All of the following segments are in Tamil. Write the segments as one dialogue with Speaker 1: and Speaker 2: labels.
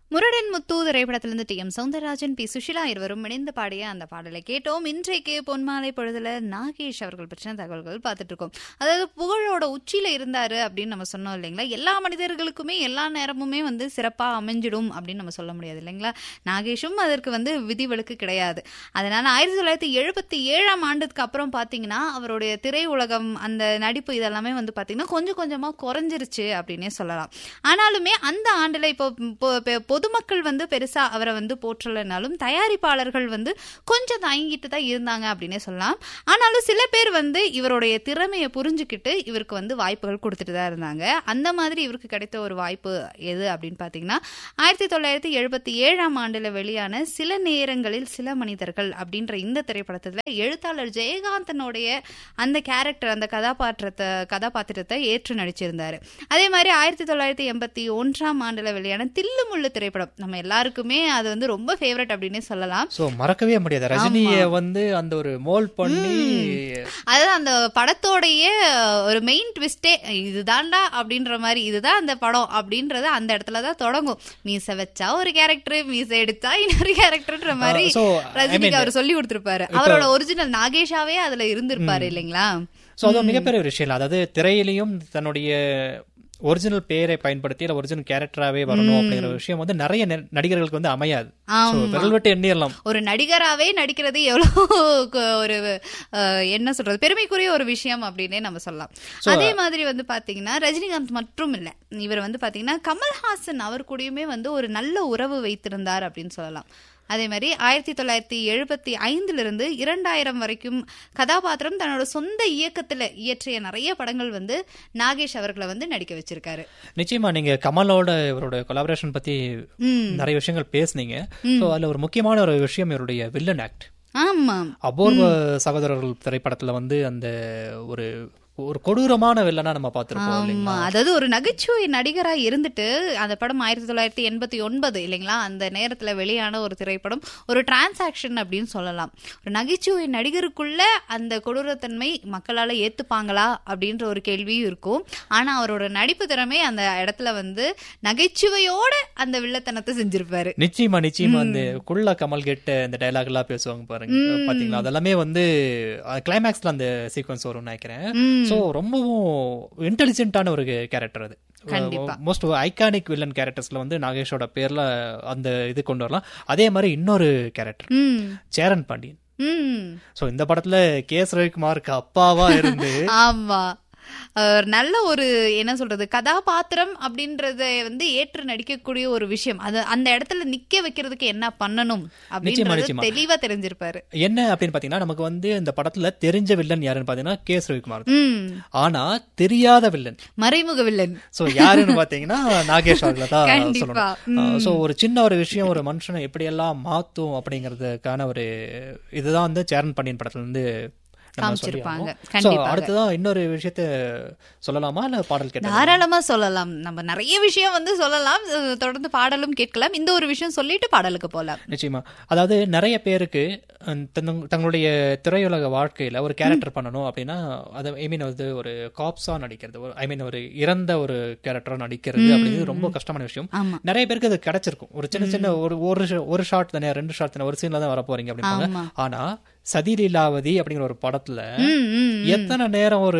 Speaker 1: முரடன் முத்து திரைப்படத்திலிருந்து T M Soundararajan P Susheela இருவரும் இணைந்து பாடிய அந்த பாடலை கேட்டோம் இன்றைக்கு பொன்மாலை பொழுதுல நாகேஷ் அவர்கள் பற்றின தகவல்கள் பார்த்துட்டு இருக்கோம் அதாவது புகழோட உச்சியில இருந்தாரு அப்படின்னு நம்ம சொன்னோம் இல்லைங்களா எல்லா மனிதர்களுக்குமே எல்லா நேரமுமே வந்து சிறப்பா அமைஞ்சிடும் அப்படின்னு நம்ம சொல்ல முடியாது இல்லைங்களா நாகேஷும் அதற்கு வந்து விதிவிலக்கு கிடையாது அதனால ஆயிரத்தி தொள்ளாயிரத்தி எழுபத்தி ஏழாம் ஆண்டுக்கு அப்புறம் பாத்தீங்கன்னா அவருடைய திரையுலகம் அந்த நடிப்பு இதெல்லாமே வந்து பாத்தீங்கன்னா கொஞ்சம் கொஞ்சமா குறைஞ்சிருச்சு அப்படின்னே சொல்லலாம் ஆனாலுமே அந்த ஆண்டுல இப்போ இப்போ- இப்போ பொதுமக்கள் வந்து பெருசா அவரை வந்து போற்றலைனாலும் தயாரிப்பாளர்கள் வந்து கொஞ்சம் தயங்கிட்டு தான் இருந்தாங்க அப்படின்னே சொல்லலாம் ஆனாலும் சில பேர் வந்து இவருடைய திறமையை புரிஞ்சுக்கிட்டு இவருக்கு வந்து வாய்ப்புகள் கொடுத்துட்டு தான் இருந்தாங்க அந்த மாதிரி இவருக்கு கிடைத்த ஒரு வாய்ப்பு எது அப்படின்னு பார்த்தீங்கன்னா ஆயிரத்தி தொள்ளாயிரத்தி எழுபத்தி ஏழாம் ஆண்டுல வெளியான சில நேரங்களில் சில மனிதர்கள் அப்படின்ற இந்த திரைப்படத்துல எழுத்தாளர் ஜெயகாந்தனுடைய அந்த கேரக்டர் அந்த கதாபாத்திரத்தை கதாபாத்திரத்தை ஏற்று நடிச்சிருந்தாரு அதே மாதிரி ஆயிரத்தி தொள்ளாயிரத்தி எண்பத்தி ஒன்றாம் ஆண்டுல வெளியான தில்லுமுள்ளு திரைப்படம் நம்ம எல்லாருக்குமே அது வந்து ரொம்ப ஃபேவரட் அப்படின்னே சொல்லலாம்
Speaker 2: சோ மறக்கவே முடியாது ரஜினிய வந்து அந்த ஒரு மோல் பண்ணி
Speaker 1: அதாவது அந்த படத்தோடைய ஒரு மெயின் ட்விஸ்டே இதுதான்டா அப்படின்ற மாதிரி இதுதான் அந்த படம் அப்படின்றது அந்த இடத்துல தான் தொடங்கும் மீசை வச்சா ஒரு கேரக்டர் மீசை எடுத்தா இன்னொரு கேரக்டர்ன்ற மாதிரி
Speaker 2: so, I
Speaker 1: ரஜினிக்கு
Speaker 2: mean,
Speaker 1: அவர் சொல்லி கொடுத்திருப்பாரு அவரோட ஒரிஜினல் நாகேஷாவே அதுல இருந்திருப்பாரு இல்லைங்களா
Speaker 2: சோ அது ஒரு மிகப்பெரிய ஒரு விஷயம் இல்ல அதாவது திரையிலையும் தன்னுடைய ஒரிஜினல் பேரை பயன்படுத்தி இல்ல ஒரிஜினல் கேரக்டராவே வரணும் அப்படிங்கிற விஷயம் வந்து நிறைய நெ- நடிகர்களுக்கு வந்து அமையாது
Speaker 1: ஆமா.
Speaker 2: So, விரல் விட்டு எண்ணிடலாம்
Speaker 1: ஒரு நடிகராவே நடிக்கிறது எவ்வளவு கு- ஒரு அஹ், என்ன சொல்றது பெருமைக்குரிய ஒரு விஷயம் அப்படின்னே நம்ம சொல்லலாம் அதே மாதிரி வந்து பாத்தீங்கன்னா ரஜினிகாந்த் மட்டும் இல்ல இவர் வந்து பாத்தீங்கன்னா கமல்ஹாசன் அவர் கூடயுமே வந்து ஒரு நல்ல உறவு வைத்திருந்தார் அப்படின்னு சொல்லலாம் அதே மாதிரி ஆயிரத்தி தொள்ளாயிரத்தி எழுபத்தி ஐந்துல இருந்து இரண்டாயிரம் வரைக்கும் கதாபாத்திரம் தன்னோட சொந்த இயக்கத்துல இயற்றிய நிறைய படங்கள் வந்து நாகேஷ் அவர்களை வந்து நடிக்க வச்சிருக்காரு
Speaker 2: நிச்சயமா நீங்க கமலோட இவரோட கொலாபரேஷன் பத்தி
Speaker 1: ம்
Speaker 2: நிறைய விஷயங்கள் பேசுனீங்க சோ அதுல ஒரு முக்கியமான ஒரு விஷயம் இவருடைய வில்லன் ஆக்ட்
Speaker 1: ஆமா
Speaker 2: அபூர்வ சகோதரர்கள் திரைப்படத்துல வந்து அந்த ஒரு ஒரு கொடூரமான வில்லனா நம்ம பார்த்திருப்போம் இல்லைங்களா
Speaker 1: ஆமா அதாவது ஒரு நகைச்சுவை நடிகரா இருந்துட்டு அந்த படம் ஆயிரத்தி தொள்ளாயிரத்தி எண்பத்தி ஒன்பது இல்லைங்களா அந்த நேரத்துல வெளியான ஒரு திரைப்படம் ஒரு டிரான்சாக்ஷன் அப்படின்னு சொல்லலாம் ஒரு நகைச்சுவை நடிகருக்குள்ள அந்த கொடூரத்தன்மை மக்களால ஏத்துப்பாங்களா அப்படின்ற ஒரு கேள்வியும் இருக்கும் ஆனா அவரோட நடிப்பு திறமை அந்த இடத்துல வந்து நகைச்சுவையோட அந்த வில்லத்தனத்தை செஞ்சிருப்பாரு
Speaker 2: நிச்சயமா நிச்சயமா அந்த குள்ள கமல் கெட்ட இந்த டயலாக் எல்லாம் பேசுவாங்க பாருங்க பாத்தீங்களா அதெல்லாமே வந்து கிளைமேக்ஸ்ல அந்த சீக்வன்ஸ் வரும்னு நினைக்கிறேன்
Speaker 1: ம்.
Speaker 2: சோ ரொம்பவும் இன்டெலிஜென்ட்டான ஒரு கேரக்டர் அது
Speaker 1: கண்டிப்பா.
Speaker 2: மோஸ்ட் ஐகானிக் வில்லன் கேரக்டர்ஸ்ல வந்து நாகேஷோட பேர்ல அந்த இது கொண்டு வரலாம் அதே மாதிரி இன்னொரு கேரக்டர்
Speaker 1: ம்
Speaker 2: சேரன் பாண்டியன்
Speaker 1: ம்
Speaker 2: சோ இந்த படத்துல கே எஸ் ரவிக்குமாருக்கு அப்பாவா இருந்து
Speaker 1: ஆமா அஹ் நல்ல ஒரு என்ன சொல்றது கதாபாத்திரம் அப்படின்றத வந்து ஏற்று நடிக்கக்கூடிய ஒரு விஷயம் அது அந்த இடத்துல நிக்க வைக்கிறதுக்கு என்ன பண்ணணும் அப்படின்றது
Speaker 2: நிச்சயமா.
Speaker 1: தெளிவா தெரிஞ்சிருப்பாரு
Speaker 2: என்ன அப்படின்னு பாத்தீங்கன்னா நமக்கு வந்து இந்த படத்துல தெரிஞ்ச வில்லன் யாருன்னு பாத்தீங்கன்னா கே எஸ் ரவிக்குமார்
Speaker 1: ம்
Speaker 2: ஆனா தெரியாத வில்லன்
Speaker 1: மறைமுக வில்லன்
Speaker 2: சோ யாருன்னு பாத்தீங்கன்னா நாகேஷ் அவர்களை தான்
Speaker 1: கண்டிப்பா.
Speaker 2: சொல்லணும் சோ ஒரு சின்ன ஒரு விஷயம் ஒரு மனுஷனை எப்படியெல்லாம் மாத்தும் அப்படிங்கறதுக்கான ஒரு இதுதான் வந்து சேரன் பாண்டியன் படத்துல இருந்து நம்ம
Speaker 1: காமிச்சிருப்பாங்க.
Speaker 2: சொல்லியாகணும். So,
Speaker 1: கண்டிப்பாக.
Speaker 2: அடுத்ததான் இன்னொரு விஷயத்த சொல்லலாமா இல்ல பாடல் கேட்டா
Speaker 1: தாராளமா சொல்லலாம் நம்ம நிறைய விஷயம் வந்து சொல்லலாம் அஹ் தொடர்ந்து பாடலும் கேட்கலாம் இந்த ஒரு விஷயம் சொல்லிட்டு பாடலுக்கு போலாம்
Speaker 2: நிச்சயமா அதாவது நிறைய பேருக்கு அஹ், தங்க- தங்களுடைய திரையுலக வாழ்க்கையில ஒரு கேரக்டர் பண்ணணும் அப்படின்னா அது ஐ மீன் வந்து ஒரு காப்ஸா நடிக்கிறது ஐ மீன் ஒரு இறந்த ஒரு கேரக்டரா நடிக்கிறது அப்படிங்கிறது ரொம்ப கஷ்டமான விஷயம்
Speaker 1: ஆமா
Speaker 2: நிறைய பேருக்கு அது கிடைச்சிருக்கும் ஒரு சின்ன சின்ன ஒரு ஒரு ஷ- ஒரு ஷாட் தானே ரெண்டு ஷாட் தானே ஒரு சீன்ல தான் வர போறீங்க அப்படிம்பாங்க
Speaker 1: ஆமா
Speaker 2: ஆனா சதி லீலாவதி அப்படிங்கிற ஒரு படத்துல
Speaker 1: ம், ம், ம்.
Speaker 2: எத்தனை நேரம் ஒரு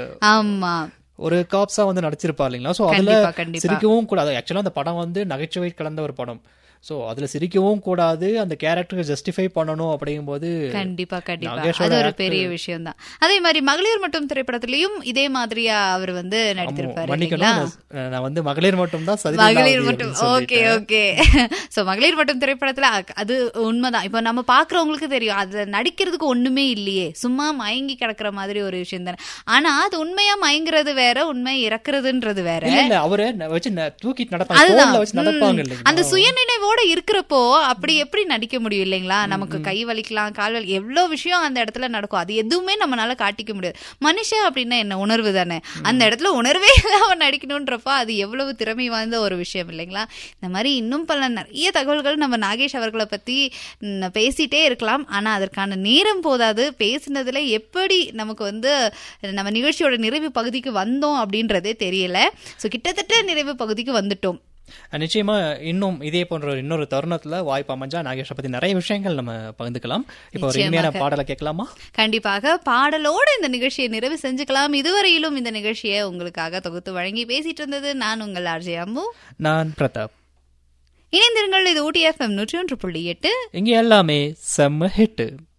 Speaker 1: ஆமா
Speaker 2: ஒரு காப்ஸா வந்து நடிச்சிருப்பா இல்லைங்களா சோ அதுல
Speaker 1: கண்டிப்பா கண்டிப்பா
Speaker 2: சிரிக்கவும் கூடாது ஆக்சுவலா அந்த படம் வந்து நகைச்சுவை கலந்த ஒரு படம் சோ அதுல சிரிக்கவும் கூடாது அந்த கேரக்டருக்கு ஜஸ்டிஃபை பண்ணணும் அப்படிங்கும்போது
Speaker 1: கண்டிப்பா கண்டிப்பா
Speaker 2: நாகேஷோட
Speaker 1: அது ஒரு
Speaker 2: act-
Speaker 1: பெரிய விஷயம் தான் அதே மாதிரி மகளிர் மட்டும் திரைப்படத்திலயும் இதே மாதிரியா அவர் வந்து நடித்திருப்பாரு
Speaker 2: மன்னிக்கணும்
Speaker 1: இல்லைங்களா
Speaker 2: நான் நான் வந்து மகளிர் மட்டும் தான் சதி
Speaker 1: மகளிர்
Speaker 2: லீலாவதி
Speaker 1: மட்டும்
Speaker 2: அப்படின்னு
Speaker 1: ஓகே
Speaker 2: சொல்லிட்டேன்.
Speaker 1: ஓகே சோ மகளிர் மட்டும் திரைப்படத்துல அ- அது உண்மைதான் இப்ப நம்ம பாக்குறவங்களுக்கு தெரியும் அதுல நடிக்கிறதுக்கு ஒண்ணுமே இல்லையே சும்மா மயங்கி கிடக்குற மாதிரி ஒரு விஷயம் தானே ஆனா அது உண்மையா மயங்குறது வேற உண்மை இறக்குறதுன்றது வேற
Speaker 2: இல்ல இல்ல அவரு ந- வச்சு ந- தூக்கிட்டு நடப்பாங்க
Speaker 1: அதுதான்.
Speaker 2: தோல்ல வச்சு நடப்பாங்க
Speaker 1: ம்.
Speaker 2: இல்லைங்களா
Speaker 1: அந்த சுயநினைவோட இருக்கிறப்போ அப்படி எப்படி நடிக்க முடியும் இல்லைங்களா நமக்கு கை வலிக்கலாம் கால் வலி எவ்வளவு விஷயம் அந்த இடத்துல நடக்கும் அது எதுவுமே நம்மளால காட்டிக்க முடியாது மனுஷன் அப்படின்னா என்ன உணர்வு தானே அந்த இடத்துல உணர்வே இல்லாம நடிக்கணும்ன்றப்போ அது எவ்வளவு திறமை வாய்ந்த ஒரு விஷயம் இல்லைங்களா இந்த மாதிரி இன்னும் பல நிறைய தகவல்கள் நம்ம நாகேஷ் அவர்களை பத்தி ம், பேசிட்டே இருக்கலாம் ஆனா அதற்கான நேரம் போதாது பேசினதுல எப்படி நமக்கு வந்து நம்ம நிகழ்ச்சியோட நிறைவு பகுதிக்கு வந்தோம் அப்படின்றதே தெரியல சோ கிட்டத்தட்ட நிறைவு பகுதிக்கு வந்துட்டோம்
Speaker 2: நிச்சயமா இன்னும் இதே போன்ற ஒரு இன்னொரு தருணத்துல வாய்ப்பு அமைஞ்சா நாகேஷை பத்தி நிறைய விஷயங்கள் நம்ம பகிர்ந்துக்கலாம் இப்போ ஒரு இனிமையான பாடலை கேட்கலாமா
Speaker 1: கண்டிப்பாக பாடலோட இந்த நிகழ்ச்சியை நிறைவு செஞ்சுக்கலாம் இதுவரையிலும் இந்த நிகழ்ச்சியை உங்களுக்காக தொகுத்து வழங்கி பேசிட்டு இருந்தது நான் உங்கள் ஆர்ஜே அம்மு
Speaker 2: நான் பிரதாப்
Speaker 1: இணைந்திருங்கள் இது ஊட்டி எஃப்எம் நூற்றி ஒன்று புள்ளி எட்டு
Speaker 2: இங்க எல்லாமே செம்ம ஹிட்டு